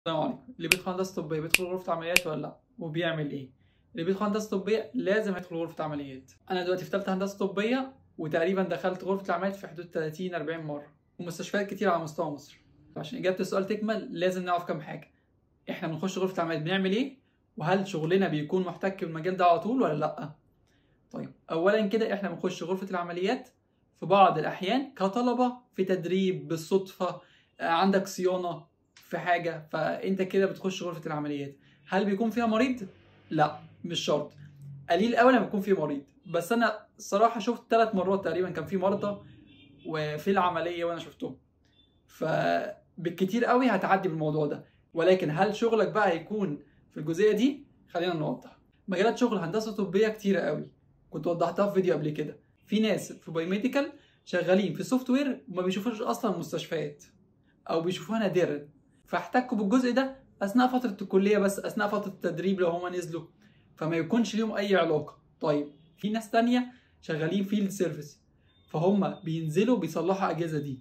السلام عليكم اللي بيدخل هندسه طبيه بيدخل غرفه عمليات ولا لا وبيعمل ايه اللي بيدخل هندسه طبيه لازم يدخل غرفه عمليات انا دلوقتي في ثالثه هندسه طبيه وتقريبا دخلت غرفه العمليات في حدود 30 40 مره ومستشفيات كتير على مستوى مصر عشان اجابه السؤال تكمل لازم نعرف كام حاجه احنا بنخش غرفه العمليات بنعمل ايه وهل شغلنا بيكون محتك بالمجال ده على طول ولا لا طيب اولا كده احنا بنخش غرفه العمليات في بعض الاحيان كطلبه في تدريب بالصدفه عندك صيانه في حاجه فانت كده بتخش غرفه العمليات هل بيكون فيها مريض لا مش شرط قليل قوي لما يكون في مريض بس انا الصراحه شفت ثلاث مرات تقريبا كان في مرضى وفي العمليه وانا شفتهم فبالكتير قوي هتعدي بالموضوع ده ولكن هل شغلك بقى هيكون في الجزئيه دي خلينا نوضح مجالات شغل هندسه طبيه كتيره قوي كنت وضحتها في فيديو قبل كده في ناس في بايوميديكال شغالين في سوفت وير وما بيشوفوش اصلا مستشفيات او بيشوفوها نادرا فاحتكوا بالجزء ده اثناء فتره الكليه بس اثناء فتره التدريب لو هما نزلوا فما يكونش ليهم اي علاقه طيب في ناس تانية شغالين فيلد سيرفيس فهم بينزلوا بيصلحوا الاجهزه دي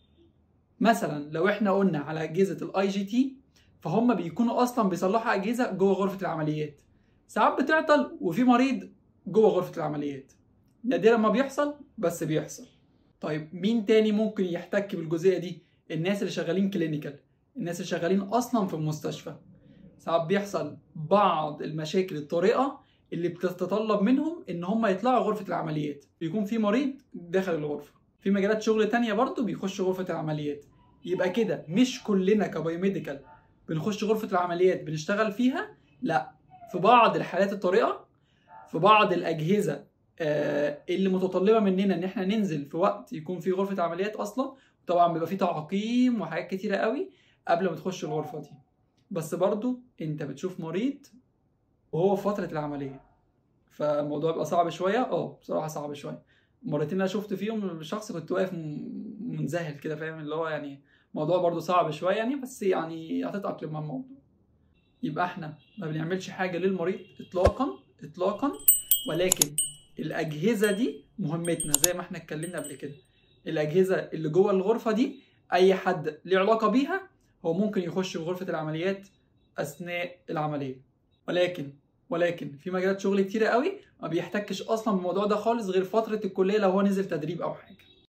مثلا لو احنا قلنا على اجهزه الاي جي تي فهم بيكونوا اصلا بيصلحوا اجهزه جوه غرفه العمليات ساعات بتعطل وفي مريض جوه غرفه العمليات نادرا ما بيحصل بس بيحصل طيب مين تاني ممكن يحتك بالجزئيه دي الناس اللي شغالين كلينيكال الناس اللي شغالين اصلا في المستشفى ساعات بيحصل بعض المشاكل الطارئه اللي بتتطلب منهم ان هم يطلعوا غرفه العمليات بيكون في مريض داخل الغرفه في مجالات شغل تانية برضو بيخش غرفه العمليات يبقى كده مش كلنا كبايوميديكال بنخش غرفه العمليات بنشتغل فيها لا في بعض الحالات الطارئه في بعض الاجهزه اللي متطلبه مننا ان احنا ننزل في وقت يكون في غرفه عمليات اصلا طبعا بيبقى في تعقيم وحاجات كتيره قوي قبل ما تخش الغرفه دي بس برضو انت بتشوف مريض وهو في فتره العمليه فالموضوع بيبقى صعب شويه اه بصراحه صعب شويه المرتين اللي انا شفت فيهم شخص كنت واقف منذهل كده فاهم اللي هو يعني الموضوع برضو صعب شويه يعني بس يعني هتتاقلم مع الموضوع يبقى احنا ما بنعملش حاجه للمريض اطلاقا اطلاقا ولكن الاجهزه دي مهمتنا زي ما احنا اتكلمنا قبل كده الاجهزه اللي جوه الغرفه دي اي حد ليه علاقه بيها هو ممكن يخش في غرفه العمليات اثناء العمليه ولكن ولكن في مجالات شغل كتيره قوي ما بيحتكش اصلا بالموضوع ده خالص غير فتره الكليه لو هو نزل تدريب او حاجه